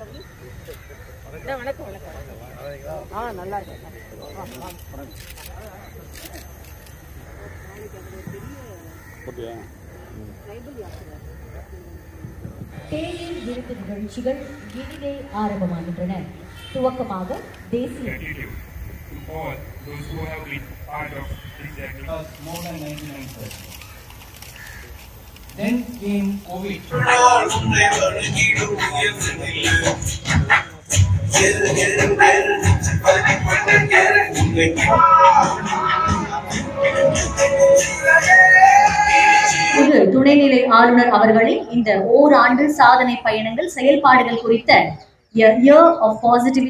வணக்கம் வணக்கம் ஆ நல்லா இருக்கேன் தேநீர் விருந்து நிகழ்ச்சிகள் இனிதே ஆரம்பமாகின்றன துவக்கமாக தேசிய to all those who have been part of this journey. was more than 99%. Then came COVID. இது துணைநிலை ஆளுநர் அவர்களின் இந்த ஓராண்டு சாதனை பயணங்கள் செயல்பாடுகள் குறித்த A Year of Positivity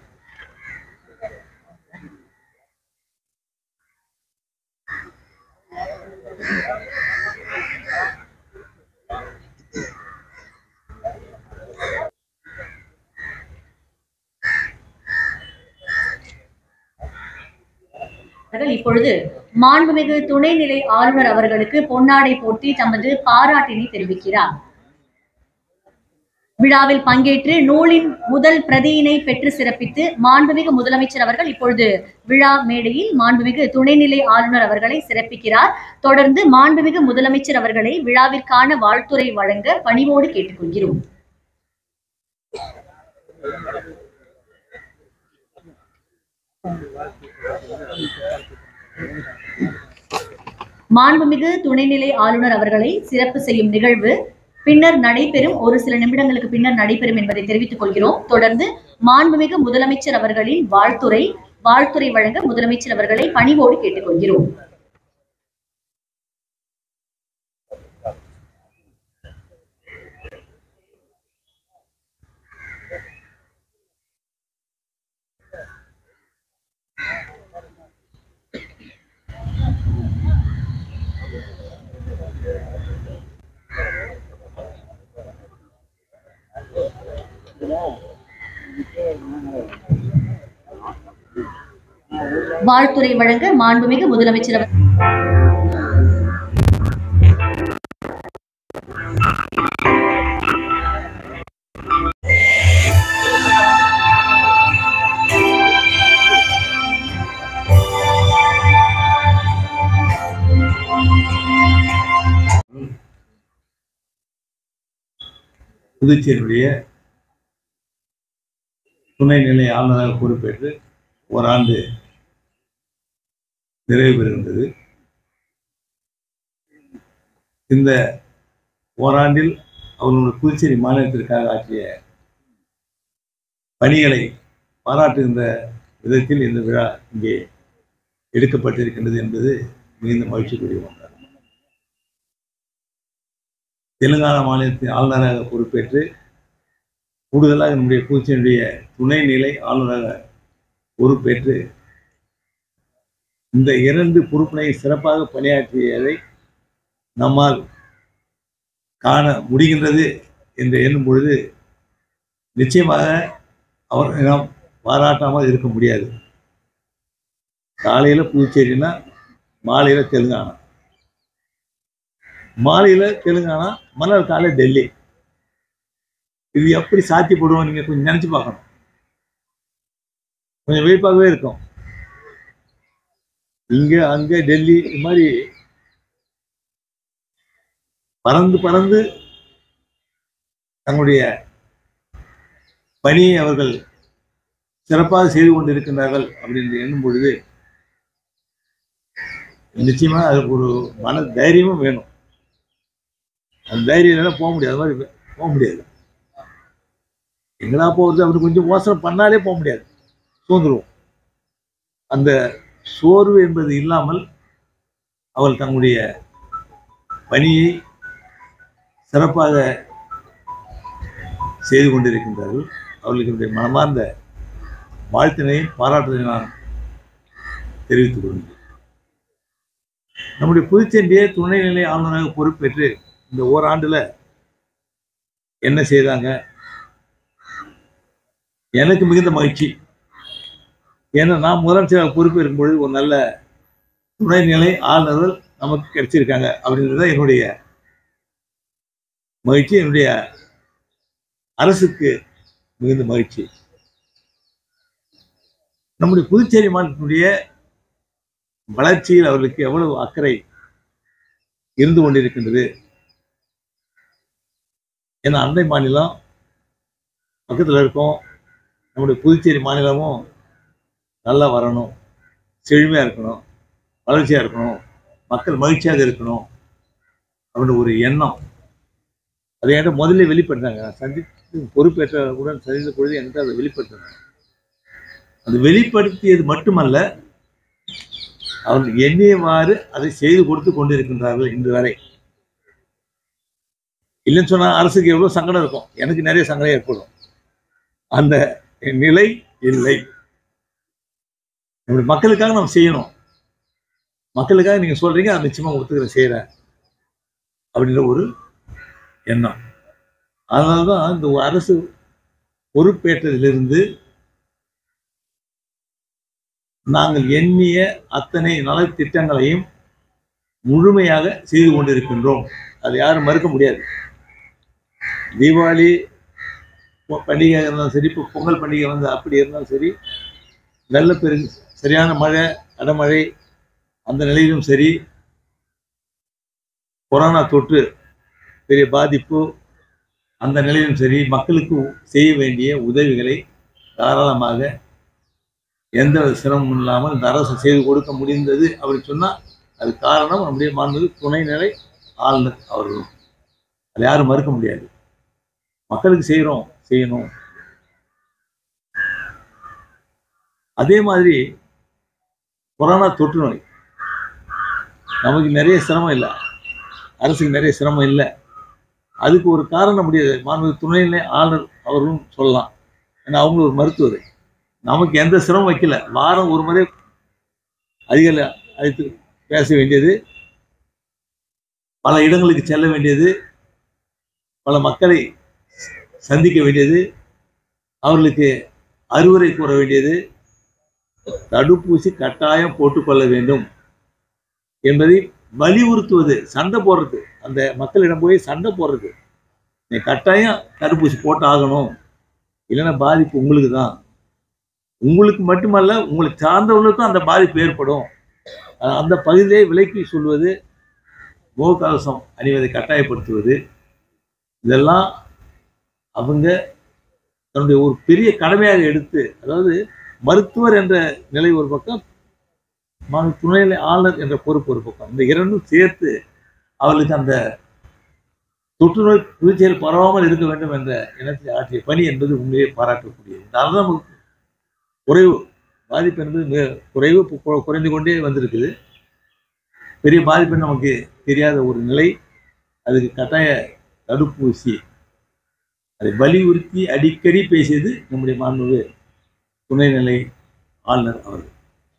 அவர்கள் இப்பொழுது மாண்புமிகு துணைநிலை ஆளுநர் அவர்களுக்கு பொன்னாடை போட்டி தமது பாராட்டினை தெரிவிக்கிறார் விழாவில் பங்கேற்று நூலின் முதல் பிரதியினை பெற்று சிறப்பித்து மாண்புமிகு முதலமைச்சர் அவர்கள் இப்பொழுது விழா மேடையில் மாண்புமிகு துணைநிலை ஆளுநர் அவர்களை சிறப்பிக்கிறார் தொடர்ந்து மாண்புமிகு முதலமைச்சர் அவர்களை விழாவிற்கான வாழ்த்துரை வழங்க பணிவோடு கேட்டுக்கொள்கிறோம் மாண்புமிகு துணைநிலை ஆளுநர் அவர்களை சிறப்பு செய்யும் நிகழ்வு பின்னர் நடைபெறும் ஒரு சில நிமிடங்களுக்கு பின்னர் நடைபெறும் என்பதை தெரிவித்துக் கொள்கிறோம் தொடர்ந்து மாண்புமிகு முதலமைச்சர் அவர்களின் வாழ்த்துரை வாழ்த்துரை வழங்க முதலமைச்சர் அவர்களை பணிவோடு கேட்டுக்கொள்கிறோம் வாழ்த்துரை வழங்க மாண்புமிகு முதலமைச்சர் அவர் புதுச்சேரியுடைய துணைநிலை ஆளுநராக பொறுப்பேற்று ஓராண்டு நிறைவு பெறுகின்றது இந்த ஓராண்டில் அவர்களுடைய புதுச்சேரி மாநிலத்திற்காக ஆற்றிய பணிகளை பாராட்டுகின்ற விதத்தில் இந்த விழா இங்கே எடுக்கப்பட்டிருக்கின்றது என்பது மிகுந்த மகிழ்ச்சிக்குரிய ஒன்றாகும் தெலுங்கானா மாநிலத்தின் ஆளுநராக பொறுப்பேற்று கூடுதலாக நம்முடைய புதுச்சேரியுடைய துணைநிலை ஆளுநராக பொறுப்பேற்று இந்த இரண்டு பொறுப்பினை சிறப்பாக பணியாற்றியதை நம்மால் காண முடிகின்றது என்று எண்ணும் பொழுது நிச்சயமாக அவரை நாம் பாராட்டாமல் இருக்க முடியாது காலையில் புதுச்சேரினா மாலையில் தெலுங்கானா மாலையில் தெலுங்கானா மறுநாள் காலை டெல்லி இது எப்படி சாத்தியப்படுவோம் நீங்கள் கொஞ்சம் நினச்சி பார்க்கணும் கொஞ்சம் வியப்பாகவே இருக்கும் இங்க அங்க டெல்லி இது மாதிரி பறந்து பறந்து தங்களுடைய பணியை அவர்கள் சிறப்பாக செய்து கொண்டிருக்கின்றார்கள் அப்படின்னு எண்ணும் பொழுது நிச்சயமா அதுக்கு ஒரு மன தைரியமும் வேணும் அந்த தைரியம் இல்லைன்னா போக முடியாது அது மாதிரி போக முடியாது எங்கடா போகிறது அப்படி கொஞ்சம் யோசனை பண்ணாலே போக முடியாது சோர்ந்துருவோம் அந்த சோர்வு என்பது இல்லாமல் அவள் தங்களுடைய பணியை சிறப்பாக செய்து கொண்டிருக்கின்றார்கள் அவர்களுக்கு என்னுடைய மனமார்ந்த வாழ்த்தினையும் பாராட்டுதலை நான் தெரிவித்துக் கொள்கிறேன் நம்முடைய புதுச்சேரியை துணைநிலை ஆளுநராக பொறுப்பேற்று இந்த ஓராண்டுல என்ன செய்தாங்க எனக்கு மிகுந்த மகிழ்ச்சி ஏன்னா நான் முதலமைச்சராக பொறுப்பேற்கும் பொழுது ஒரு நல்ல துணைநிலை ஆளுநர்கள் நமக்கு கிடைச்சிருக்காங்க அப்படின்றது தான் என்னுடைய மகிழ்ச்சி என்னுடைய அரசுக்கு மிகுந்த மகிழ்ச்சி நம்முடைய புதுச்சேரி மாநிலத்தினுடைய வளர்ச்சியில் அவர்களுக்கு எவ்வளவு அக்கறை இருந்து கொண்டிருக்கின்றது ஏன்னா அண்டை மாநிலம் பக்கத்தில் இருக்கோம் நம்முடைய புதுச்சேரி மாநிலமும் நல்லா வரணும் செழுமையாக இருக்கணும் வளர்ச்சியாக இருக்கணும் மக்கள் மகிழ்ச்சியாக இருக்கணும் அப்படின்னு ஒரு எண்ணம் அதை என்கிட்ட முதல்ல வெளிப்படுத்தாங்க நான் சந்தித்து பொறுப்பேற்ற உடன் சந்தித்த பொழுது என்கிட்ட அதை வெளிப்படுத்தினாங்க அது வெளிப்படுத்தியது மட்டுமல்ல அவர்கள் எண்ணியவாறு அதை செய்து கொடுத்து கொண்டிருக்கின்றார்கள் இன்று வரை இல்லைன்னு சொன்னா அரசுக்கு எவ்வளவு சங்கடம் இருக்கும் எனக்கு நிறைய சங்கடம் ஏற்படும் அந்த நிலை இல்லை நம்முடைய மக்களுக்காக நம்ம செய்யணும் மக்களுக்காக நீங்க சொல்றீங்க அதை நிச்சயமா ஒத்துக்கிற செய்யறேன் அப்படின்ற ஒரு எண்ணம் அதனாலதான் இந்த அரசு பொறுப்பேற்றதிலிருந்து நாங்கள் எண்ணிய அத்தனை நலத்திட்டங்களையும் முழுமையாக செய்து கொண்டிருக்கின்றோம் அதை யாரும் மறுக்க முடியாது தீபாவளி பொ- பண்டிகை இருந்தாலும் சரி இப்போ பொங்கல் பண்டிகை வந்து அப்படி இருந்தாலும் சரி வெள்ளப்பெருக்கு சரியான மழை அடமழை அந்த நிலையிலும் சரி கொரோனா தொற்று பெரிய பாதிப்பு அந்த நிலையிலும் சரி மக்களுக்கு செய்ய வேண்டிய உதவிகளை தாராளமாக எந்த ஒரு சிரமமும் இல்லாமல் இந்த அரசு செய்து கொடுக்க முடிந்தது அப்படின்னு சொன்னால் அது காரணம் நம்முடைய மாண்புமிகு துணைநிலை ஆளுநர் அவர்களும் அதை யாரும் மறுக்க முடியாது மக்களுக்கு செய்கிறோம் செய்யணும் அதே மாதிரி கொரோனா தொற்று நோய் நமக்கு நிறைய சிரமம் இல்லை அரசுக்கு நிறைய சிரமம் இல்லை அதுக்கு ஒரு காரணம் முடியாது மாண்புமிகு துணைநிலை ஆளுநர் அவர்களும் சொல்லலாம் ஏன்னா அவங்க ஒரு மருத்துவர் நமக்கு எந்த சிரமம் வைக்கல வாரம் ஒரு முறை அதிகாரி அழைத்து பேச வேண்டியது பல இடங்களுக்கு செல்ல வேண்டியது பல மக்களை சந்திக்க வேண்டியது அவர்களுக்கு அறிவுரை கூற வேண்டியது தடுப்பூசி கட்டாயம் போட்டுக்கொள்ள வேண்டும் என்பதை வலியுறுத்துவது சண்டை போடுறது அந்த மக்களிடம் போய் சண்டை போடுறது நீ கட்டாயம் தடுப்பூசி போட்டு ஆகணும் இல்லைன்னா பாதிப்பு உங்களுக்கு தான் உங்களுக்கு மட்டுமல்ல உங்களை சார்ந்தவர்களுக்கும் அந்த பாதிப்பு ஏற்படும் அஹ் அந்த பகுதியை விலக்கி சொல்வது முகக்கவசம் அணிவதை கட்டாயப்படுத்துவது இதெல்லாம் அவங்க தன்னுடைய ஒரு பெரிய கடமையாக எடுத்து அதாவது மருத்துவர் என்ற நிலை ஒரு பக்கம் மாநில துணைநிலை ஆளுநர் என்ற பொறுப்பு ஒரு பக்கம் இந்த இரண்டும் சேர்த்து அவர்களுக்கு அந்த தொற்றுநோய் புதுச்சேரியில் பரவாமல் இருக்க வேண்டும் என்ற எண்ணத்தை ஆற்றிய பணி என்பது உண்மையே பாராட்டக்கூடியது அதனால தான் நமக்கு குறைவு பாதிப்பு என்பது மிக குறைவு இப்போ கு- குறைந்து கொண்டே வந்திருக்குது பெரிய பாதிப்பு நமக்கு தெரியாத ஒரு நிலை அதுக்கு கட்டாய தடுப்பூசி அதை வலியுறுத்தி அடிக்கடி பேசியது நம்முடைய மாண்புமிகு துணைநிலை ஆளுநர் அவர்கள்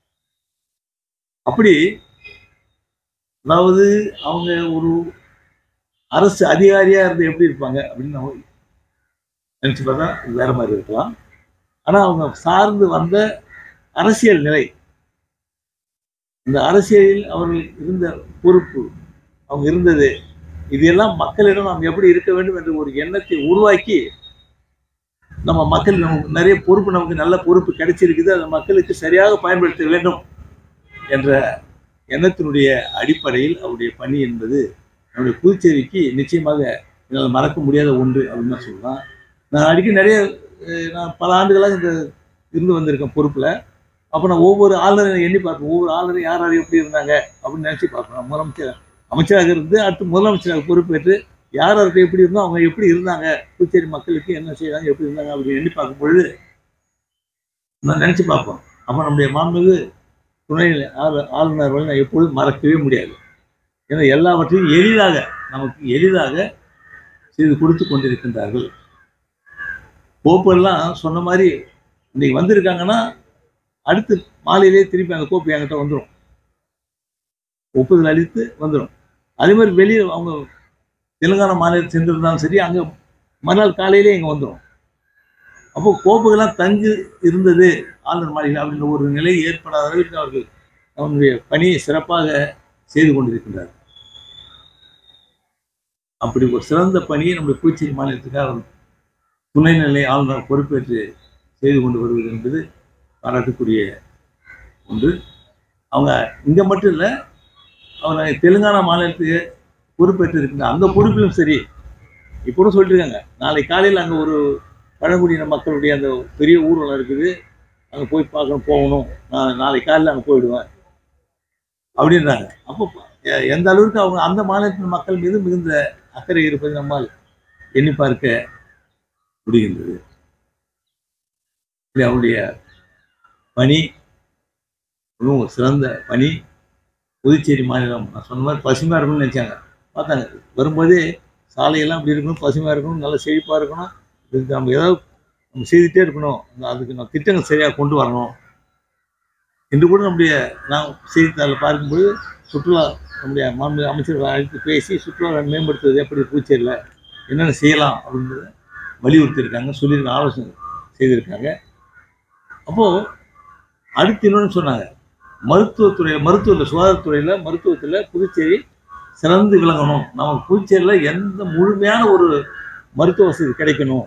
அப்படி அதாவது அவங்க ஒரு அரசு அதிகாரியா இருந்து எப்படி இருப்பாங்க அப்படின்னு நம்ம நினைச்சு பார்த்தா இது வேற மாதிரி இருக்கலாம் ஆனா அவங்க சார்ந்து வந்த அரசியல் நிலை இந்த அரசியலில் அவர்கள் இருந்த பொறுப்பு அவங்க இருந்தது இதெல்லாம் மக்களிடம் நாம் எப்படி இருக்க வேண்டும் என்ற ஒரு எண்ணத்தை உருவாக்கி நம்ம மக்கள் நமக்கு நிறைய பொறுப்பு நமக்கு நல்ல பொறுப்பு கிடைச்சிருக்குது அதை மக்களுக்கு சரியாக பயன்படுத்த வேண்டும் என்ற எண்ணத்தினுடைய அடிப்படையில் அவருடைய பணி என்பது நம்முடைய புதுச்சேரிக்கு நிச்சயமாக என்னால் மறக்க முடியாத ஒன்று அப்படின்னு தான் சொல்லலாம் நான் அடிக்கடி நிறைய அஹ், நான் பல ஆண்டுகளாக இந்த இருந்து வந்திருக்கேன் பொறுப்பில் அப்போ நான் ஒவ்வொரு ஆளுநரை எண்ணி பார்ப்பேன் ஒவ்வொரு ஆளுநரும் யார் யார் எப்படி இருந்தாங்க அப்படின்னு நினச்சி பார்ப்பேன் நான் முதலமைச்சர் அமைச்சராக இருந்து அடுத்து முதலமைச்சராக பொறுப்பேற்று யார் யாருக்கு எப்படி இருந்தோ அவங்க எப்படி இருந்தாங்க புதுச்சேரி மக்களுக்கு என்ன செய்றாங்க எப்படி இருந்தாங்க அப்படின்னு எண்ணி பார்க்கும் பொழுது நான் நினச்சி பார்ப்போம் அப்போ நம்முடைய மாண்புமிகு துணை ஆளு ஆளுநர்களை நான் எப்பொழுதும் மறக்கவே முடியாது ஏன்னா எல்லாவற்றையும் எளிதாக நமக்கு எளிதாக செய்து கொடுத்து கொண்டிருக்கின்றார்கள் கோப்பெல்லாம் சொன்ன மாதிரி இன்னைக்கு வந்திருக்காங்கன்னா அடுத்து மாலையிலே திருப்பி அந்த கோப்பு என்கிட்ட வந்துடும் ஒப்புதல் அளித்து வந்துடும் அதே மாதிரி வெளியே அவங்க தெலுங்கானா மாநிலம் சென்றிருந்தாலும் சரி அங்கே மறுநாள் காலையிலே இங்கே வந்துடும் அப்போ கோப்புகள்லாம் தங்கி இருந்தது ஆளுநர் மாளிகை அப்படின்ற ஒரு நிலை ஏற்படாத அளவிற்கு அவர்கள் அவனுடைய பணியை சிறப்பாக செய்து கொண்டிருக்கின்றார் அப்படி ஒரு சிறந்த பணியை நம்முடைய புதுச்சேரி மாநிலத்துக்காக அவர் துணைநிலை ஆளுநர் பொறுப்பேற்று செய்து கொண்டு வருவது என்பது பாராட்டுக்குரிய ஒன்று அவங்க இங்கே மட்டும் இல்லை அவங்க தெலுங்கானா மாநிலத்துக்கு பொறுப்பேற்று இருக்கின்ற அந்த பொறுப்பிலும் சரி இப்போ கூட சொல்லியிருக்காங்க நாளை காலையில் அங்கே ஒரு பழங்குடியின மக்களுடைய அந்த பெரிய ஊர்வலம் இருக்குது அங்கே போய் பார்க்கணும் போகணும் நான் நாளை காலையில் அங்கே போயிடுவேன் அப்படின்றாங்க அப்போ எ- எந்த அளவுக்கு அவங்க அந்த மாநிலத்தின் மக்கள் மீது மிகுந்த அக்கறை இருப்பதை நம்மால் எண்ணி பார்க்க முடிகின்றது இது அவருடைய பணி மிகவும் ஒரு சிறந்த பணி புதுச்சேரி மாநிலம் நான் சொன்ன மாதிரி பசுமையாக இருக்கணும்னு நினச்சாங்க பார்த்தாங்க வரும்போதே சாலையெல்லாம் அப்படி இருக்கணும் பசுமையாக இருக்கணும் நல்ல செழிப்பாக இருக்கணும் இதுக்கு நம்ம ஏதாவது நம்ம செய்துட்டே இருக்கணும் அந்த- அதுக்கு நம்ம திட்டங்கள் சரியாக கொண்டு வரணும் என்று கூட நம்முடைய நாம் செய்தித்தாளில் பார்க்கும்போது சுற்றுலா நம்முடைய மாண்பு அமைச்சர்களை அழைத்து பேசி சுற்றுலாவை மேம்படுத்துவது எப்படி புதுச்சேரியில் என்னென்ன செய்யலாம் அப்படின்றத வலியுறுத்தியிருக்காங்க சொல்லியிருக்காங்க ஆலோசனை செய்திருக்காங்க அப்போது அடுத்து இன்னொன்று சொன்னாங்க மருத்துவத்துறை மருத்துவத்தில் சுகாதாரத்துறையில் மருத்துவத்தில் புதுச்சேரி சிறந்து விளங்கணும் நமக்கு புதுச்சேரியில் எந்த முழுமையான ஒரு மருத்துவ வசதி கிடைக்கணும்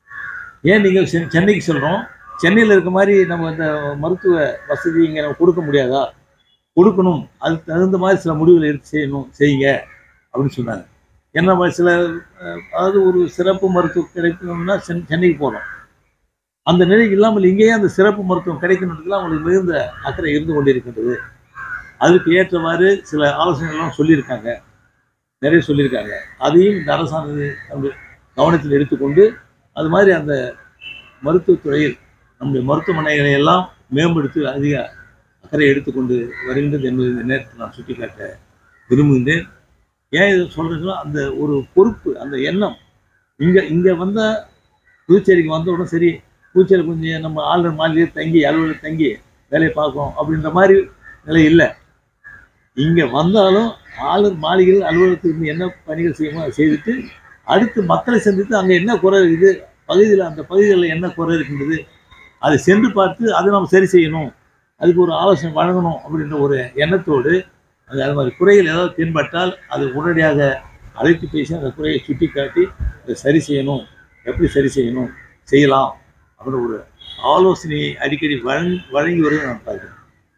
ஏன் நீங்கள் சென்னைக்கு சொல்கிறோம் சென்னையில் இருக்க மாதிரி நம்ம இந்த மருத்துவ வசதி இங்கே நம்ம கொடுக்க முடியாதா கொடுக்கணும் அதுக்கு தகுந்த மாதிரி சில முடிவுகளை எடுத்து செய்யணும் செய்யுங்க அப்படின்னு சொன்னாங்க என்ன மாதிரி சில அஹ், அதாவது ஒரு சிறப்பு மருத்துவம் கிடைக்கணும்னா சென் சென்னைக்கு போகிறோம் அந்த நிலை இல்லாமல் இங்கேயே அந்த சிறப்பு மருத்துவம் கிடைக்கணுன்றதுல அவங்களுக்கு மிகுந்த அக்கறை இருந்து கொண்டிருக்கின்றது அதுக்கு ஏற்றவாறு சில ஆலோசனைகள்லாம் சொல்லியிருக்காங்க நிறைய சொல்லியிருக்காங்க அதையும் இந்த அரசானது நம்முடைய கவனத்தில் எடுத்துக்கொண்டு அது மாதிரி அந்த மருத்துவத்துறையில் நம்முடைய மருத்துவமனைகளை எல்லாம் மேம்படுத்தி அதிக அக்கறை எடுத்துக்கொண்டு வருகின்றது என்பதை இந்த நேரத்தில் நான் சுட்டிக்காட்ட விரும்புகின்றேன் ஏன் இதை சொல்கிறேன்னா அந்த ஒரு பொறுப்பு அந்த எண்ணம் இங்கே இங்கே வந்த புதுச்சேரிக்கு வந்த உடனே சரி புதுச்சேரி கொஞ்சம் நம்ம ஆளுநர் மாளிகையே தங்கி அலுவலகம் தங்கி வேலையை பார்க்கணும் அப்படின்ற மாதிரி நிலை இல்லை இங்கே வந்தாலும் ஆளுநர் மாளிகையில் அலுவலகத்துக்கு இருந்து என்ன பணிகள் செய்யணுமோ அதை செய்துட்டு அடுத்து மக்களை சந்தித்து அங்கே என்ன குறை இருக்குது பகுதியில் அந்த பகுதிகளில் என்ன குறை இருக்கின்றது அதை சென்று பார்த்து அதை நம்ம சரி செய்யணும் அதுக்கு ஒரு ஆலோசனை வழங்கணும் அப்படின்ற ஒரு எண்ணத்தோடு அது அது மாதிரி குறைகள் ஏதாவது தென்பட்டால் அது உடனடியாக அழைத்து பேசி அந்த குறையை சுட்டி காட்டி அதை சரி செய்யணும் எப்படி சரி செய்யணும் செய்யலாம் அப்படின்ற ஒரு ஆலோசனையை அடிக்கடி வழங்கி வழங்கி வருவதை நான் பார்க்கிறேன்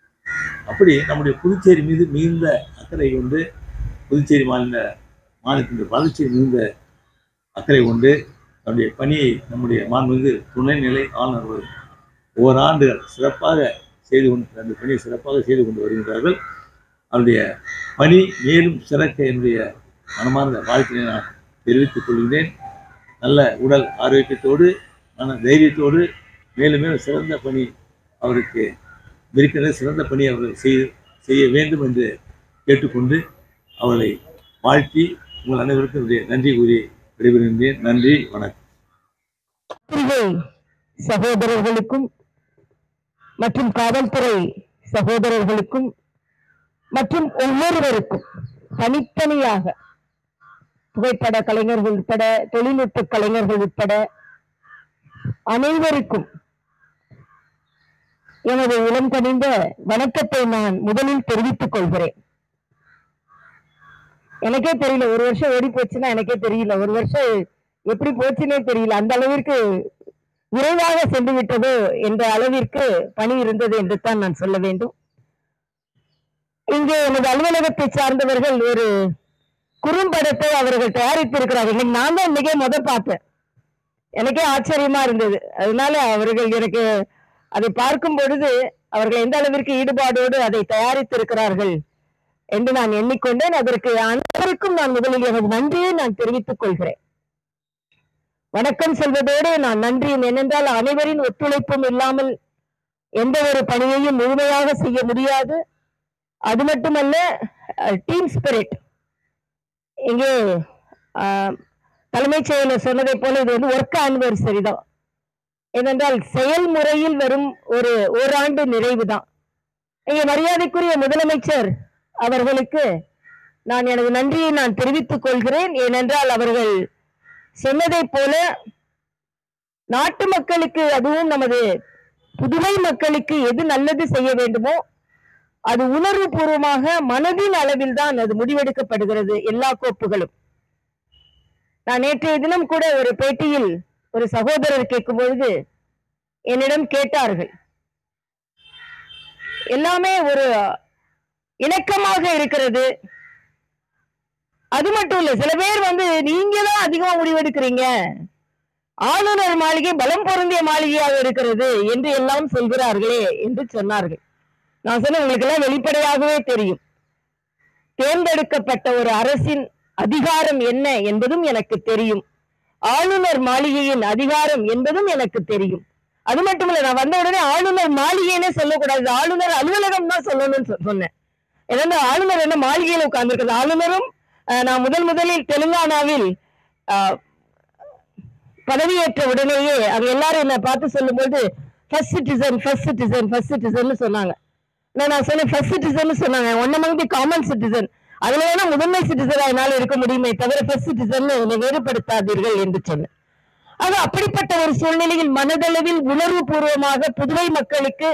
அப்படி நம்முடைய புதுச்சேரி மீது மிகுந்த அக்கறை கொண்டு புதுச்சேரி மாநில மாநிலத்தின் வளர்ச்சி மிகுந்த அக்கறை கொண்டு நம்முடைய பணியை நம்முடைய மாண்புமிகு துணைநிலை ஆளுநர் அவர்கள் ஓராண்டுகள் சிறப்பாக செய்து கொண்டு அந்த பணியை சிறப்பாக செய்து கொண்டு வருகின்றார்கள் அவருடைய பணி மேலும் சிறக்க என்னுடைய மனமார்ந்த வாழ்க்கையை நான் தெரிவித்துக் கொள்கிறேன் நல்ல உடல் ஆரோக்கியத்தோடு மன தைரியத்தோடு மேலும் மேலும் சிறந்த பணி அவருக்கு இருக்கிற சிறந்த பணி அவர்கள் செய்ய செய்ய வேண்டும் என்று கேட்டுக்கொண்டு அவர்களை வாழ்த்தி உங்கள் அனைவருக்கும் என்னுடைய நன்றி கூறி விடைபெறுகின்றேன் நன்றி வணக்கம் பத்திரிகை சகோதரர்களுக்கும் மற்றும் காவல்துறை சகோதரர்களுக்கும் மற்றும் ஒவ்வொருவருக்கும் தனித்தனியாக புகைப்பட கலைஞர்கள் உட்பட தொழில்நுட்ப கலைஞர்கள் உட்பட அனைவருக்கும் எனது இளம் கனிந்த வணக்கத்தை நான் முதலில் தெரிவித்துக் கொள்கிறேன் எனக்கே தெரியல ஒரு வருஷம் ஓடி போச்சுன்னா எனக்கே தெரியல ஒரு வருஷம் எப்படி போச்சுன்னே தெரியல அந்த அளவிற்கு விரைவாக சென்று விட்டதோ என்ற அளவிற்கு பணி இருந்தது என்று தான் நான் சொல்ல வேண்டும் இங்கே எனது அலுவலகத்தை சார்ந்தவர்கள் ஒரு குறும்படத்தை அவர்கள் தயாரித்திருக்கிறார்கள் இன்னைக்கு நான் தான் இன்னைக்கே முத பார்த்தேன் எனக்கே ஆச்சரியமா இருந்தது அதனால அவர்கள் எனக்கு அதை பார்க்கும் பொழுது அவர்கள் எந்த அளவிற்கு ஈடுபாடோடு அதை தயாரித்திருக்கிறார்கள் என்று நான் எண்ணிக்கொண்டேன் அதற்கு அனைவருக்கும் நான் முதலில் எனது நன்றியை நான் தெரிவித்துக் கொள்கிறேன் வணக்கம் சொல்வதோடு நான் நன்றி ஏனென்றால் அனைவரின் ஒத்துழைப்பும் இல்லாமல் எந்த ஒரு பணியையும் முழுமையாக செய்ய முடியாது அது மட்டுமல்ல டீம் ஸ்பிரிட் இங்கே அஹ், தலைமைச் செயலர் சொன்னதை போல இது வந்து ஒர்க் ஆனிவர்சரி தான் ஏனென்றால் செயல்முறையில் வரும் ஒரு ஓராண்டு நிறைவு தான் இங்கே மரியாதைக்குரிய முதலமைச்சர் அவர்களுக்கு நான் எனது நன்றியை நான் தெரிவித்துக் கொள்கிறேன் ஏனென்றால் அவர்கள் சொன்னதைப் போல நாட்டு மக்களுக்கு அதுவும் நமது புதுவை மக்களுக்கு எது நல்லது செய்ய வேண்டுமோ அது உணர்வு பூர்வமாக மனதின் அளவில் தான் அது முடிவெடுக்கப்படுகிறது எல்லா கோப்புகளும் நான் நேற்றைய தினம் கூட ஒரு பேட்டியில் ஒரு சகோதரர் கேட்கும் பொழுது என்னிடம் கேட்டார்கள் எல்லாமே ஒரு இணக்கமாக இருக்கிறது அது மட்டும் இல்ல சில பேர் வந்து நீங்க தான் அதிகமா முடிவெடுக்கிறீங்க ஆளுநர் மாளிகை பலம் பொருந்திய மாளிகையாக இருக்கிறது என்று எல்லாம் சொல்கிறார்களே என்று சொன்னார்கள் நான் சொன்னேன் உங்களுக்கு எல்லாம் வெளிப்படையாகவே தெரியும் தேர்ந்தெடுக்கப்பட்ட ஒரு அரசின் அதிகாரம் என்ன என்பதும் எனக்கு தெரியும் ஆளுநர் மாளிகையின் அதிகாரம் என்பதும் எனக்கு தெரியும் அது மட்டும் இல்ல நான் வந்த உடனே ஆளுநர் மாளிகைன்னே சொல்லக்கூடாது ஆளுநர் அலுவலகம் தான் சொல்லணும்னு சொ- சொன்னேன் ஏன்னா ஆளுநர் என்ன மாளிகையில் உட்கார்ந்துருக்கிறது ஆளுநரும் அஹ், நான் முதல் முதலில் தெலுங்கானாவில் அஹ், பதவியேற்ற உடனேயே அங்க எல்லாரும் என்ன பார்த்து சொல்லும்போது first citizen first citizen first citizen சொன்னாங்க நான் நான் சொன்னேன் ஃபர்ஸ்ட் சிட்டிசன் சொன்னாங்க one among the common citizen அதுல வேணா முதன்மை சிட்டிசன் என்னால இருக்க முடியுமே தவிர ஃபர்ஸ்ட் சிட்டிசன் என்னை வேறுபடுத்தாதீர்கள் என்று சொன்னேன் ஆக அப்படிப்பட்ட ஒரு சூழ்நிலையில் மனதளவில் உணர்வு பூர்வமாக புதுவை மக்களுக்கு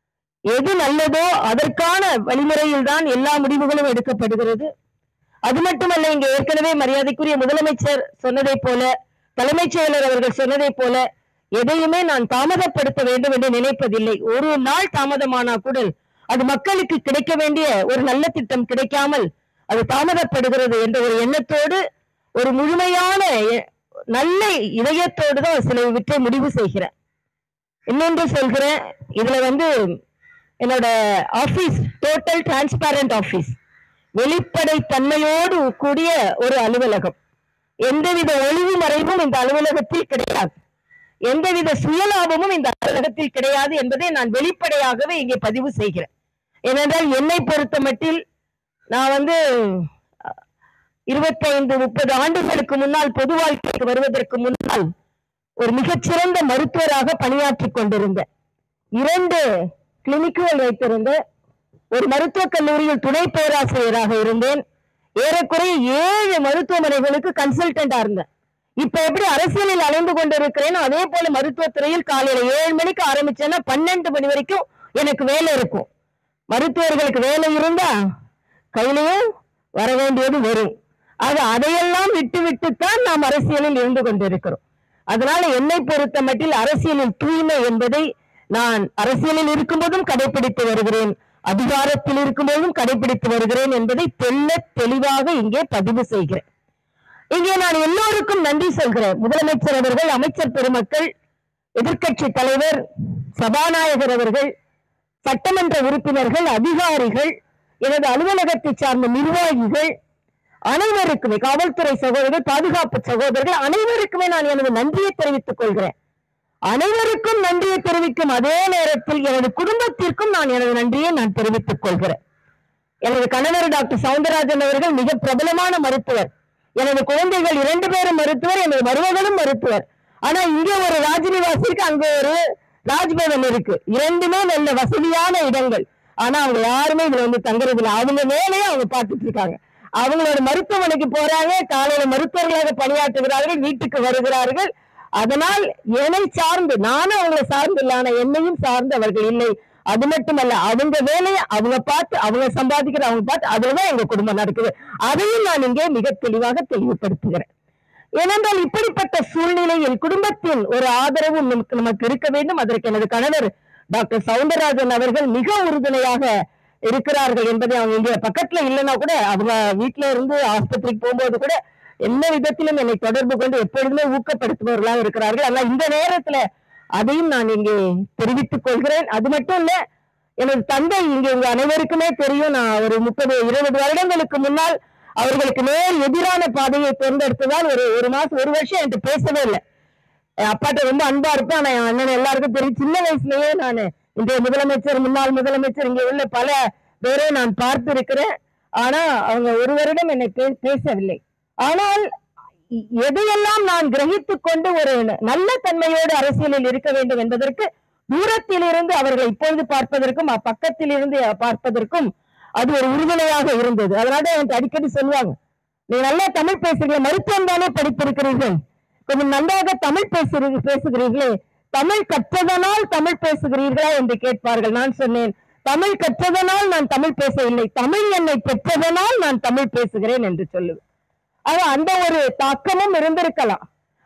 எது நல்லதோ அதற்கான வழிமுறையில் தான் எல்லா முடிவுகளும் எடுக்கப்படுகிறது அது மட்டுமல்ல இங்க ஏற்கனவே மரியாதைக்குரிய முதலமைச்சர் சொன்னதை போல தலைமைச் செயலர் அவர்கள் சொன்னதை போல எதையுமே நான் தாமதப்படுத்த வேண்டும் என்று நினைப்பதில்லை ஒரு நாள் தாமதமானா கூட அது மக்களுக்கு கிடைக்க வேண்டிய ஒரு நல்ல திட்டம் கிடைக்காமல் அது தாமதப்படுகிறது என்ற ஒரு எண்ணத்தோடு ஒரு முழுமையான எ- நல்ல இதயத்தோடு தான் சில விற்றை முடிவு செய்கிறேன் இன்னொன்று சொல்கிறேன் இதுல வந்து என்னோட ஆபீஸ் டோட்டல் டிரான்ஸ்பேரண்ட் ஆபீஸ் வெளிப்படை தன்மையோடு கூடிய ஒரு அலுவலகம் எந்தவித ஒளிவு மறைவும் இந்த அலுவலகத்தில் கிடையாது எந்தவித சுயலாபமும் இந்த அலுவலகத்தில் கிடையாது என்பதை நான் வெளிப்படையாகவே இங்கே பதிவு செய்கிறேன் ஏனென்றால் என்னை பொறுத்த மட்டில் நான் வந்து அஹ், இருபத்தைந்து முப்பது ஆண்டுகளுக்கு முன்னால் பொது வாழ்க்கைக்கு வருவதற்கு முன்னால் ஒரு மிகச்சிறந்த மருத்துவராக பணியாற்றிக் கொண்டிருந்தேன் இரண்டு கிளினிக்குகள் வைத்திருந்தேன் ஒரு மருத்துவக் கல்லூரியில் துணை பேராசிரியராக இருந்தேன் ஏறக்குறைய ஏழு மருத்துவமனைகளுக்கு கன்சல்டண்டா இருந்தேன் இப்ப எப்படி அரசியலில் அலைந்து கொண்டிருக்கிறேனோ அதே போல மருத்துவத்துறையில் காலையில ஏழு மணிக்கு ஆரம்பிச்சேன்னா பன்னெண்டு மணி வரைக்கும் எனக்கு வேலை இருக்கும் மருத்துவர்களுக்கு வேலை இருந்தா கையிலையும் வர வேண்டியது வரும் ஆக அதையெல்லாம் விட்டு விட்டுத்தான் நாம் அரசியலில் இருந்து கொண்டிருக்கிறோம் அதனால என்னை பொறுத்த மட்டில் அரசியலில் தூய்மை என்பதை நான் அரசியலில் இருக்கும்போதும் கடைபிடித்து வருகிறேன் அதிகாரத்தில் இருக்கும்போதும் கடைபிடித்து வருகிறேன் என்பதை தெள்ள தெளிவாக இங்கே பதிவு செய்கிறேன் இங்கே நான் எல்லோருக்கும் நன்றி சொல்கிறேன் முதலமைச்சர் அவர்கள் அமைச்சர் பெருமக்கள் எதிர்க்கட்சி தலைவர் சபாநாயகர் அவர்கள் சட்டமன்ற உறுப்பினர்கள் அதிகாரிகள் எனது அலுவலகத்தை சார்ந்த நிர்வாகிகள் அனைவருக்குமே காவல்துறை சகோதரர்கள் பாதுகாப்பு சகோதரர்கள் அனைவருக்குமே நான் எனது நன்றியை தெரிவித்துக் கொள்கிறேன் அனைவருக்கும் நன்றியை தெரிவிக்கும் அதே நேரத்தில் எனது குடும்பத்திற்கும் நான் எனது நன்றியை நான் தெரிவித்துக் கொள்கிறேன் எனது கணவர் டாக்டர் சவுந்தரராஜன் அவர்கள் மிக பிரபலமான மருத்துவர் எனது குழந்தைகள் இரண்டு பேரும் மருத்துவர் எனது மருமகளும் மருத்துவர் ஆனா இங்க ஒரு ராஜ்நிவாஸ் இருக்கு அங்க ஒரு ராஜ்பவன் இருக்கு இரண்டுமே நல்ல வசதியான இடங்கள் ஆனா அவங்க யாருமே இதுல வந்து தங்குறது இல்ல அவங்க வேலையை அவங்க பார்த்துட்டு இருக்காங்க அவங்களோட மருத்துவமனைக்கு போறாங்க காலையில மருத்துவர்களாக பணியாற்றுகிறார்கள் வீட்டுக்கு வருகிறார்கள் அதனால் என்னை சார்ந்து நானும் அவங்களை சார்ந்து இல்லை ஆனா என்னையும் சார்ந்து அவர்கள் இல்லை அது மட்டுமல்ல அவங்க வேலையை அவங்க பார்த்து அவங்க சம்பாதிக்கிற அவங்க பார்த்து அதுலதான் எங்க குடும்பம் நடக்குது அதையும் நான் இங்கே மிக தெளிவாக தெளிவுபடுத்துகிறேன் ஏனென்றால் இப்படிப்பட்ட சூழ்நிலையில் குடும்பத்தின் ஒரு ஆதரவு நமக்கு நமக்கு இருக்க வேண்டும் அதற்கு எனது கணவர் டாக்டர் சவுந்தரராஜன் அவர்கள் மிக உறுதுணையாக இருக்கிறார்கள் என்பதை அவங்க இங்க பக்கத்துல இல்லைன்னா கூட அவங்க வீட்டுல இருந்து ஆஸ்பத்திரிக்கு போகும்போது கூட எந்த விதத்திலும் என்னை தொடர்பு கொண்டு எப்பொழுதுமே ஊக்கப்படுத்துபவர்களாக இருக்கிறார்கள் ஆனால் இந்த நேரத்துல அதையும் நான் இங்கே தெரிவித்துக் கொள்கிறேன் அது மட்டும் இல்ல எனது தந்தை இங்கே உங்க அனைவருக்குமே தெரியும் நான் ஒரு முப்பது இருபது வருடங்களுக்கு முன்னால் அவர்களுக்கு நேர் எதிரான பாதையை தேர்ந்தெடுத்ததால் ஒரு ஒரு மாசம் ஒரு வருஷம் என்கிட்ட பேசவே இல்லை என் அப்பாட்ட ரொம்ப அன்பா இருப்பேன் ஆனா என் அண்ணன் எல்லாருக்கும் தெரியும் சின்ன வயசுலயே நான் இன்றைய முதலமைச்சர் முன்னாள் முதலமைச்சர் இங்கே உள்ள பல பேரை நான் பார்த்து இருக்கிறேன் ஆனா அவங்க ஒரு வருடம் என்னை பே- பேசவில்லை ஆனால் இ- எதையெல்லாம் நான் கிரகித்துக் கொண்டு ஒரு ந- நல்ல தன்மையோடு அரசியலில் இருக்க வேண்டும் என்பதற்கு தூரத்தில் இருந்து அவர்களை இப்பொழுது பார்ப்பதற்கும் அ- பக்கத்தில் இருந்து பார்ப்பதற்கும் அது ஒரு உறுதுணையாக இருந்தது அதனால தான் எனக்கு அடிக்கடி சொல்லுவாங்க நீங்க நல்லா தமிழ் பேசுறீங்க மருத்துவம் தானே படித்திருக்கிறீர்கள் கொஞ்சம் நன்றாக தமிழ் பேசுகிறீர்கள் பேசுகிறீர்களே தமிழ் கற்றதனால் தமிழ் பேசுகிறீர்களா என்று கேட்பார்கள் நான் சொன்னேன் தமிழ் கற்றதனால் நான் தமிழ் பேசவில்லை தமிழ் என்னை பெற்றதனால் நான் தமிழ் பேசுகிறேன் என்று சொல்லுவேன் ஆக அந்த ஒரு தாக்கமும் இருந்திருக்கலாம்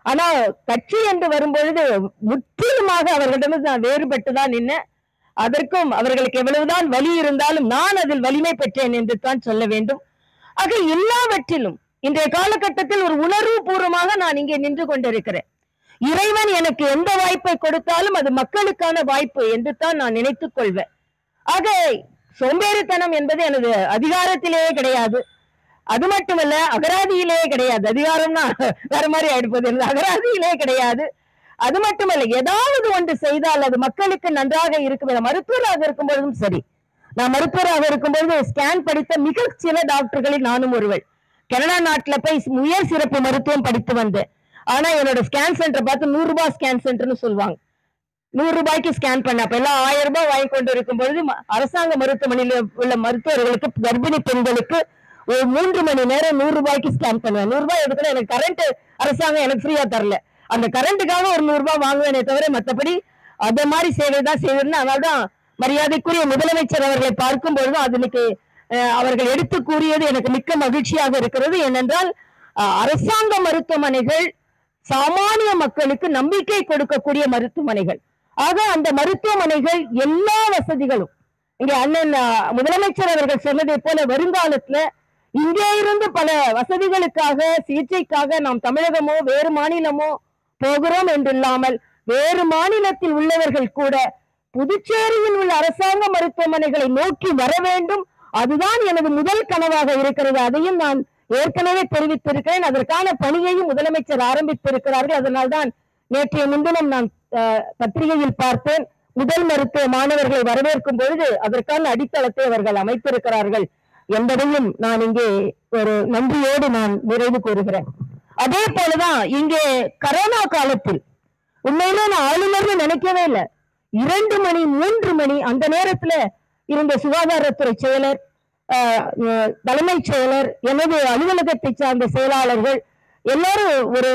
ஆனா கட்சி என்று வரும்பொழுது முற்றிலுமாக அவர்களிடமிருந்து நான் வேறுபட்டு தான் நின்னேன் அதற்கும் அவர்களுக்கு எவ்வளவுதான் வலி இருந்தாலும் நான் அதில் வலிமை பெற்றேன் என்று தான் சொல்ல வேண்டும் ஆக எல்லாவற்றிலும் இன்றைய காலகட்டத்தில் ஒரு உணர்வு பூர்வமாக நான் இங்கே நின்று கொண்டிருக்கிறேன் இறைவன் எனக்கு எந்த வாய்ப்பை கொடுத்தாலும் அது மக்களுக்கான வாய்ப்பு என்று தான் நான் நினைத்துக் கொள்வேன் ஆக சோம்பேறித்தனம் என்பது எனது அதிகாரத்திலேயே கிடையாது அது மட்டுமல்ல அகராதியிலேயே கிடையாது அதிகாரம்னா வேற மாதிரி ஆயிடுப்பது எனது அகராதியிலே கிடையாது அது மட்டுமல்ல ஏதாவது ஒன்று செய்தால் அது மக்களுக்கு நன்றாக இருக்கும் மருத்துவராக இருக்கும் பொழுதும் சரி நான் மருத்துவராக இருக்கும்பொழுது ஸ்கேன் படித்த மிக சில டாக்டர்களில் நானும் ஒருவள் கனடா நாட்டுல போய் உயர் சிறப்பு மருத்துவம் படித்து வந்தேன் ஆனா என்னோட ஸ்கேன் சென்டர் பார்த்து நூறு ரூபாய் ஸ்கேன் சென்டர்னு சொல்லுவாங்க நூறு ரூபாய்க்கு ஸ்கேன் பண்ண அப்ப எல்லாம் ஆயிரம் ரூபாய் வாங்கி கொண்டு இருக்கும் பொழுது ம- அரசாங்க மருத்துவமனையில உள்ள மருத்துவர்களுக்கு கர்ப்பிணி பெண்களுக்கு ஒரு மூன்று மணி நேரம் நூறு ரூபாய்க்கு ஸ்கேன் பண்ணுவேன் நூறு ரூபாய் எதுக்குன்னா எனக்கு கரண்ட் அரசாங்கம் எனக்கு ஃப்ரீயா தரல அந்த கரண்ட்டுக்காக ஒரு நூறு ரூபாய் வாங்குவேனே தவிர மத்தபடி அத மாதிரி சேவை தான் செய்வேன் அதனால்தான் மரியாதைக்குரிய முதலமைச்சர் அவர்களை பார்க்கும் பொழுது அது இன்னைக்கு அஹ், அவர்கள் எடுத்து கூறியது எனக்கு மிக்க மகிழ்ச்சியாக இருக்கிறது ஏனென்றால் அஹ், அரசாங்க மருத்துவமனைகள் சாமானிய மக்களுக்கு நம்பிக்கை கொடுக்கக்கூடிய மருத்துவமனைகள் ஆக அந்த மருத்துவமனைகள் எல்லா வசதிகளும் இங்க அண்ணன் அஹ், முதலமைச்சர் அவர்கள் சொன்னதை போல வருங்காலத்துல இங்கே இருந்து பல வசதிகளுக்காக சிகிச்சைக்காக நாம் தமிழகமோ வேறு மாநிலமோ போகிறோம் என்றில்லாமல் வேறு மாநிலத்தில் உள்ளவர்கள் கூட புதுச்சேரியில் உள்ள அரசாங்க மருத்துவமனைகளை நோக்கி வர வேண்டும் அதுதான் எனது முதல் கனவாக இருக்கிறது அதையும் நான் ஏற்கனவே தெரிவித்திருக்கிறேன் அதற்கான பணியையும் முதலமைச்சர் ஆரம்பித்திருக்கிறார்கள் அதனால்தான் நேற்றைய முன்தினம் நான் அஹ், பத்திரிகையில் பார்த்தேன் முதல் மருத்துவ மாணவர்களை வரவேற்கும் பொழுது அதற்கான அடித்தளத்தை அவர்கள் அமைத்திருக்கிறார்கள் என்பதையும் நான் இங்கே ஒரு நன்றியோடு நான் நிறைவு கூறுகிறேன் அதே போலதான் இங்கே கரோனா காலத்தில் உண்மையிலே நான் ஆளுநர்னு நினைக்கவே இல்லை இரண்டு மணி மூன்று மணி அந்த நேரத்துல இருந்த சுகாதாரத்துறை செயலர் ஆஹ், அஹ், தலைமைச் செயலர் எனது அலுவலகத்தை சார்ந்த செயலாளர்கள் எல்லாரும் ஒரு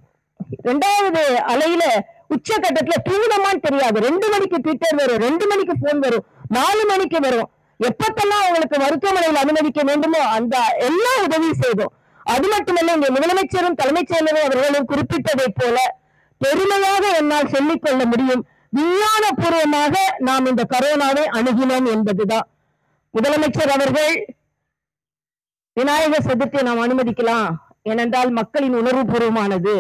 ரெண்டாவது அலையில உச்சகட்டத்துல தூங்கணுமான்னு தெரியாது ரெண்டு மணிக்கு ட்விட்டர் வரும் ரெண்டு மணிக்கு போன் வரும் நாலு மணிக்கு வரும் எப்பத்தெல்லாம் அவங்களுக்கு மருத்துவமனையில் அனுமதிக்க வேண்டுமோ அந்த எல்லா உதவி செய்தோம் அது மட்டுமல்ல இங்கே முதலமைச்சரும் தலைமைச் செயலரும் அவர்களும் குறிப்பிட்டதை போல பெருமையாக என்னால் சொல்லிக் கொள்ள முடியும் விஞ்ஞான பூர்வமாக நாம் இந்த கரோனாவை அணுகினோம் என்பதுதான் முதலமைச்சர் அவர்கள் விநாயகர் சதுர்த்தியை நாம் அனுமதிக்கலாம் ஏனென்றால் மக்களின் உணர்வு பூர்வமானது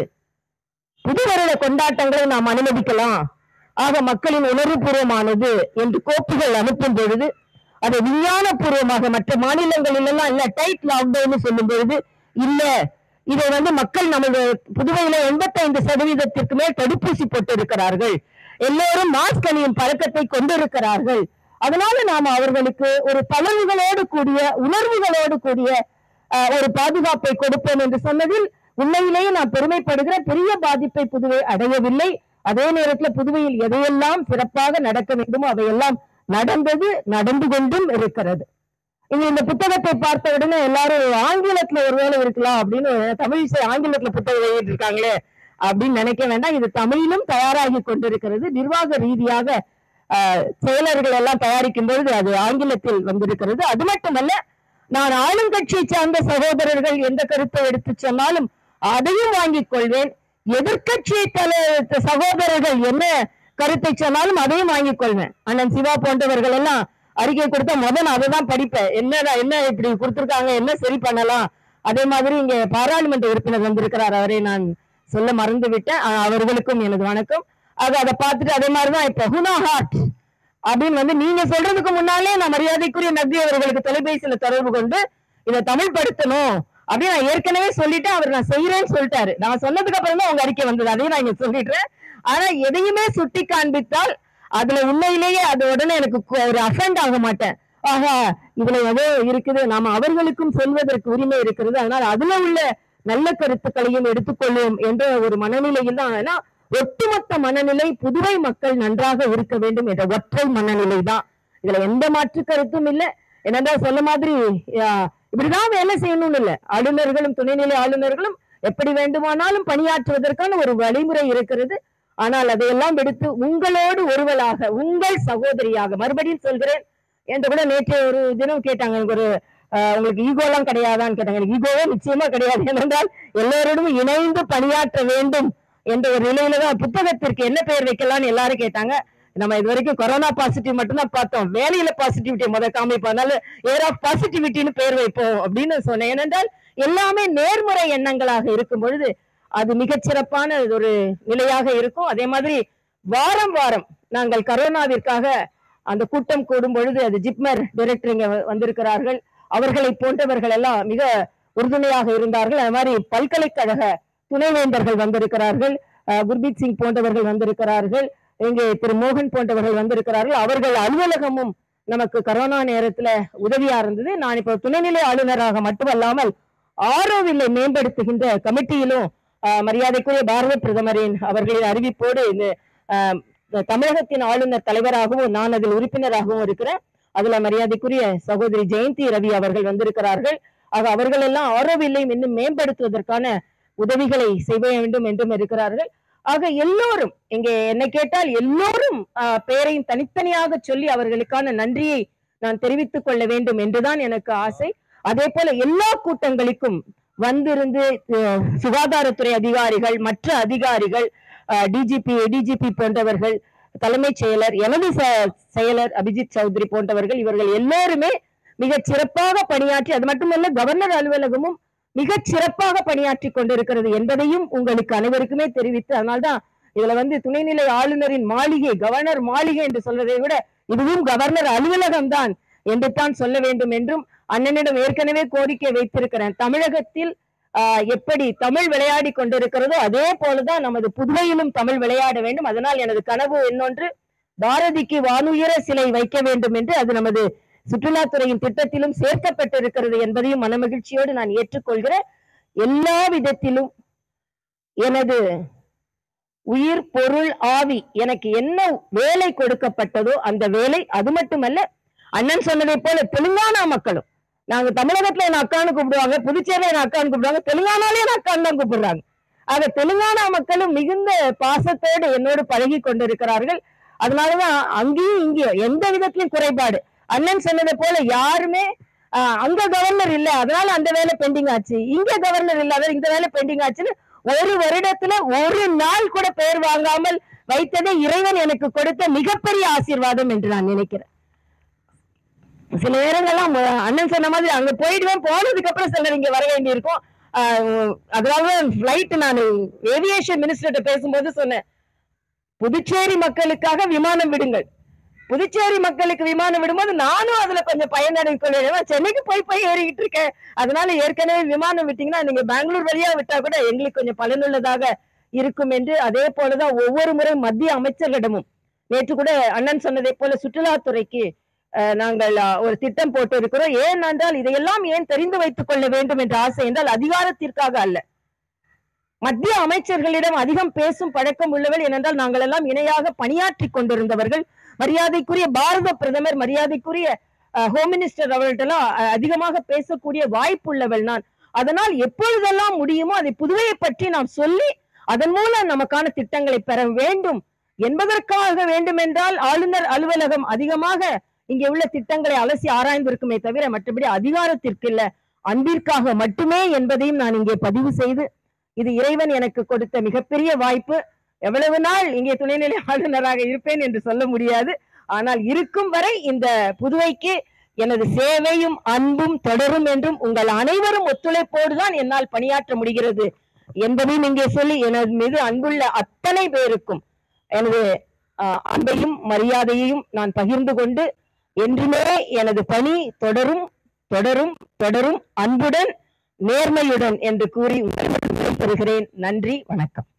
புது வருட கொண்டாட்டங்களை நாம் அனுமதிக்கலாம் ஆக மக்களின் உணர்வு பூர்வமானது என்று கோப்புகள் அனுப்பும் பொழுது அதை விஞ்ஞான பூர்வமாக மற்ற மாநிலங்களில் எல்லாம் இல்ல டைட் லாக்டவுன் சொல்லும் பொழுது இல்ல இதை வந்து மக்கள் நமது புதுவையில எண்பத்தைந்து சதவீதத்திற்கு மேல் தடுப்பூசி போட்டு இருக்கிறார்கள் எல்லோரும் மாஸ்க் அணியும் பழக்கத்தை கொண்டிருக்கிறார்கள் அதனால நாம அவர்களுக்கு ஒரு தளவுகளோடு கூடிய உணர்வுகளோடு கூடிய அஹ், ஒரு பாதுகாப்பை கொடுப்போம் என்று சொன்னதில் உண்மையிலேயே நான் பெருமைப்படுகிற பெரிய பாதிப்பை புதுவை அடையவில்லை அதே நேரத்துல புதுவையில் எதையெல்லாம் சிறப்பாக நடக்க வேண்டுமோ அதையெல்லாம் நடந்தது நடந்து கொண்டும் இருக்கிறது இங்க இந்த புத்தகத்தை பார்த்த உடனே எல்லாரும் ஆங்கிலத்துல ஒருவேளை இருக்கலாம் அப்படின்னு தமிழ் சே- ஆங்கிலத்துல புத்தகம் எழுதிட்டு இருக்காங்களே அப்படின்னு நினைக்க வேண்டாம் இது தமிழிலும் தயாராகி கொண்டிருக்கிறது நிர்வாக ரீதியாக ஆஹ், செயலர்கள் எல்லாம் தயாரிக்கும் பொழுது அது ஆங்கிலத்தில் வந்திருக்கிறது அது மட்டுமல்ல நான் ஆளுங்கட்சியை சார்ந்த சகோதரர்கள் எந்த கருத்தை எடுத்து சொன்னாலும் அதையும் வாங்கிக் கொள்வேன் எதிர்கட்சியை தலை சகோதரர்கள் என்ன கருத்தை சொன்னாலும் அதையும் வாங்கிக் கொள்வேன் அண்ணன் சிவா போன்றவர்கள் எல்லாம் அறிக்கை கொடுத்தா முதல் நான் அதை தான் படிப்பேன் என்ன என்ன இப்படி கொடுத்திருக்காங்க என்ன சரி பண்ணலாம் அதே மாதிரி இங்க பாராளுமன்ற உறுப்பினர் வந்திருக்கிறார் அவரை நான் சொல்ல மறந்து விட்டேன் அஹ் அவர்களுக்கும் எனது வணக்கம் ஆக அதை பார்த்துட்டு அதே மாதிரிதான் இப்ப ஹுனா ஹாட் அப்படின்னு வந்து நீங்க சொல்றதுக்கு முன்னாலே நான் மரியாதைக்குரிய நபி அவர்களுக்கு தொலைபேசியில தொடர்பு கொண்டு இதை தமிழ் படுத்தணும் அப்படின்னு நான் ஏற்கனவே சொல்லிட்டேன் அவர் நான் செய்யறேன்னு சொல்லிட்டாரு நான் சொன்னதுக்கு அப்புறம் தான் உங்க அறிக்கை வந்தது அதையும் நான் இங்க சொல்லிடுறேன் ஆனா எதையுமே சுட்டி காண்பித்தால் அதுல உண்மையிலேயே அது உடனே எனக்கு கு- ஒரு அஃபெண்ட் ஆக மாட்டேன் ஆஹா இதுல ஏதோ இருக்குது நாம அவர்களுக்கும் சொல்வதற்கு உரிமை இருக்கிறது அதனால் அதுல உள்ள நல்ல கருத்துக்களையும் எடுத்துக்கொள்வோம் என்ற ஒரு மனநிலையில் தான் ஏன்னா ஒட்டுமொத்த மனநிலை புதுவை மக்கள் நன்றாக இருக்க வேண்டும் என்ற ஒற்றை மனநிலை தான் இதுல எந்த மாற்று கருத்தும் இல்லை என்னதான் சொன்ன மாதிரி ஆஹ், இப்படிதான் வேலை செய்யணும்னு இல்லை ஆளுநர்களும் துணைநிலை ஆளுநர்களும் எப்படி வேண்டுமானாலும் பணியாற்றுவதற்கான ஒரு வழிமுறை இருக்கிறது ஆனால் அதையெல்லாம் விடுத்து உங்களோடு ஒருவளாக உங்கள் சகோதரியாக மறுபடியும் சொல்கிறேன் என்று கூட நேற்று ஒரு தினம் கேட்டாங்க எனக்கு ஒரு ஆஹ், உங்களுக்கு ஈகோலாம் கிடையாதான்னு கேட்டாங்க எனக்கு ஈகோவே நிச்சயமா கிடையாது ஏனென்றால் எல்லோரோடும் இணைந்து பணியாற்ற வேண்டும் என்ற ஒரு நிலையில தான் புத்தகத்திற்கு என்ன பெயர் வைக்கலாம்னு எல்லாரும் கேட்டாங்க நம்ம இது வரைக்கும் கொரோனா பாசிட்டிவ் மட்டும்தான் பார்த்தோம் வேலையில பாசிட்டிவிட்டி முத காமிப்போம் அதனால ஏர் ஆஃப் பாசிட்டிவிட்டின்னு பேர் வைப்போம் அப்படின்னு சொன்னேன் ஏனென்றால் எல்லாமே நேர்மறை எண்ணங்களாக இருக்கும் பொழுது அது மிகச்சிறப்பான ஒரு நிலையாக இருக்கும் அதே மாதிரி வாரம் வாரம் நாங்கள் கரோனாவிற்காக அந்த கூட்டம் கூடும் பொழுது அது ஜிப்மர் டைரக்டர் இங்க வ- வந்திருக்கிறார்கள் அவர்களை போன்றவர்கள் எல்லாம் மிக உறுதுணையாக இருந்தார்கள் அது மாதிரி பல்கலைக்கழக துணைவேந்தர்கள் வந்திருக்கிறார்கள் அஹ் குர்பீத் சிங் போன்றவர்கள் வந்திருக்கிறார்கள் இங்கே திரு மோகன் போன்றவர்கள் வந்திருக்கிறார்கள் அவர்கள் அலுவலகமும் நமக்கு கரோனா நேரத்துல உதவியா இருந்தது நான் இப்போ துணைநிலை ஆளுநராக மட்டுமல்லாமல் ஆரோவில்லை மேம்படுத்துகின்ற கமிட்டியிலும் அஹ், மரியாதைக்குரிய பாரத பிரதமரின் அவர்களின் அறிவிப்போடு இந்த அஹ், தமிழகத்தின் ஆளுநர் தலைவராகவும் நான் அதில் உறுப்பினராகவும் இருக்கிறேன் அதுல மரியாதைக்குரிய சகோதரி ஜெயந்தி ரவி அவர்கள் வந்திருக்கிறார்கள் ஆக அவர்கள் எல்லாம் ஆரோவில்லையும் இன்னும் மேம்படுத்துவதற்கான உதவிகளை செய்ய வேண்டும் என்றும் இருக்கிறார்கள் ஆக எல்லோரும் இங்கே என்ன கேட்டால் எல்லோரும் ஆஹ், பெயரையும் தனித்தனியாக சொல்லி அவர்களுக்கான நன்றியை நான் தெரிவித்துக் கொள்ள வேண்டும் என்றுதான் எனக்கு ஆசை அதே போல எல்லா கூட்டங்களுக்கும் வந்திருந்து அஹ், சுகாதாரத்துறை அதிகாரிகள் மற்ற அதிகாரிகள் டிஜிபி டிஜிபி போன்றவர்கள் தலைமைச் செயலர் எனது செ- செயலர் அபிஜித் சௌத்ரி போன்றவர்கள் இவர்கள் எல்லோருமே மிக சிறப்பாக பணியாற்றி அது மட்டுமல்ல கவர்னர் அலுவலகமும் மிகச் சிறப்பாக பணியாற்றி கொண்டிருக்கிறது என்பதையும் உங்களுக்கு அனைவருக்குமே தெரிவித்து அதனால்தான் இதுல வந்து துணைநிலை ஆளுநரின் மாளிகை கவர்னர் மாளிகை என்று சொல்வதை விட இதுவும் கவர்னர் அலுவலகம் தான் என்று தான் சொல்ல வேண்டும் என்றும் அண்ணனிடம் ஏற்கனவே கோரிக்கை வைத்திருக்கிறேன் தமிழகத்தில் ஆஹ், எப்படி தமிழ் விளையாடி கொண்டிருக்கிறதோ அதே போலதான் நமது புதுவையிலும் தமிழ் விளையாட வேண்டும் அதனால் எனது கனவு இன்னொன்று பாரதிக்கு வானுயர சிலை வைக்க வேண்டும் என்று அது நமது சுற்றுலாத்துறையின் திட்டத்திலும் சேர்க்கப்பட்டிருக்கிறது என்பதையும் மனமகிழ்ச்சியோடு நான் ஏற்றுக்கொள்கிறேன் எல்லா விதத்திலும் எனது உயிர் பொருள் ஆவி எனக்கு என்ன வேலை கொடுக்கப்பட்டதோ அந்த வேலை அது மட்டுமல்ல அண்ணன் சொன்னதை போல தெலுங்கானா மக்களும் நாங்க தமிழகத்துல என்ன அக்கான்னு கூப்பிடுவாங்க புதுச்சேரியில என்ன அக்கான்னு கூப்பிடுவாங்க தெலுங்கானாலே என்ன அக்கான்னு தான் கூப்பிடுறாங்க ஆக தெலுங்கானா மக்களும் மிகுந்த பாசத்தோடு என்னோடு பழகி கொண்டிருக்கிறார்கள் அதனாலதான் அங்கேயும் இங்கேயும் எந்த விதத்திலும் குறைபாடு அண்ணன் சொன்னதை போல யாருமே ஆஹ், அங்க கவர்னர் இல்ல அதனால அந்த வேலை பெண்டிங் ஆச்சு இங்க கவர்னர் இல்ல அதனால இந்த வேலை பெண்டிங் ஆச்சுன்னு ஒரு வருடத்துல ஒரு நாள் கூட பெயர் வாங்காமல் வைத்ததே இறைவன் எனக்கு கொடுத்த மிகப்பெரிய ஆசீர்வாதம் என்று நான் நினைக்கிறேன் சில நேரங்கள்லாம் ம- அண்ணன் சொன்ன மாதிரி அங்க போயிடுவேன் போனதுக்கு அப்புறம் சிலர் இங்க வர வேண்டியிருக்கும் ஆஹ் அதனால ஃபிளைட் நான் ஏவியேஷன் மினிஸ்டர்கிட்ட பேசும்போது சொன்னேன் புதுச்சேரி மக்களுக்காக விமானம் விடுங்கள் புதுச்சேரி மக்களுக்கு விமானம் விடும்போது நானும் அதுல கொஞ்சம் பயனடை கொள்வேன் சென்னைக்கு போய் போய் ஏறிக்கிட்டு இருக்கேன் அதனால ஏற்கனவே விமானம் விட்டீங்கன்னா நீங்க பெங்களூர் வழியா விட்டா கூட எங்களுக்கு கொஞ்சம் பலனுள்ளதாக இருக்கும் என்று அதே போலதான் ஒவ்வொரு முறை மத்திய அமைச்சர்களிடமும் நேற்று கூட அண்ணன் சொன்னதை போல சுற்றுலாத்துறைக்கு அஹ், நாங்கள் அஹ், ஒரு திட்டம் போட்டு இருக்கிறோம் ஏன் என்றால் இதையெல்லாம் ஏன் தெரிந்து வைத்துக் கொள்ள வேண்டும் என்ற ஆசை என்றால் அதிகாரத்திற்காக அல்ல மத்திய அமைச்சர்களிடம் அதிகம் பேசும் பழக்கம் உள்ளவர்கள் ஏனென்றால் நாங்கள் எல்லாம் இணையாக பணியாற்றி கொண்டிருந்தவர்கள் மரியாதைக்குரிய பாரத பிரதமர் மரியாதைக்குரிய அஹ், ஹோம் மினிஸ்டர் அவர்கள்ட்டெல்லாம் அஹ், அதிகமாக பேசக்கூடிய வாய்ப்புள்ளவள் நான் அதனால் எப்பொழுதெல்லாம் முடியுமோ அதை புதுவையை பற்றி நாம் சொல்லி அதன் மூலம் நமக்கான திட்டங்களை பெற வேண்டும் என்பதற்காக வேண்டும் என்றால் ஆளுநர் அலுவலகம் அதிகமாக இங்கே உள்ள திட்டங்களை அலசி ஆராய்ந்திருக்குமே தவிர மற்றபடி அதிகாரத்திற்கு இல்ல அன்பிற்காக மட்டுமே என்பதையும் நான் இங்கே பதிவு செய்து இது இறைவன் எனக்கு கொடுத்த மிகப்பெரிய வாய்ப்பு எவ்வளவு நாள் இங்கே துணைநிலை ஆளுநராக இருப்பேன் என்று சொல்ல முடியாது ஆனால் இருக்கும் வரை இந்த புதுவைக்கு எனது சேவையும் அன்பும் தொடரும் என்றும் உங்கள் அனைவரும் ஒத்துழைப்போடு தான் என்னால் பணியாற்ற முடிகிறது என்பதையும் இங்கே சொல்லி எனது மீது அன்புள்ள அத்தனை பேருக்கும் எனது ஆஹ், அன்பையும் மரியாதையையும் நான் பகிர்ந்து கொண்டு என்றுமே எனது பணி தொடரும் தொடரும் தொடரும் அன்புடன் நேர்மையுடன் என்று கூறி உங்களிடம் விடைபெறுகிறேன் நன்றி வணக்கம்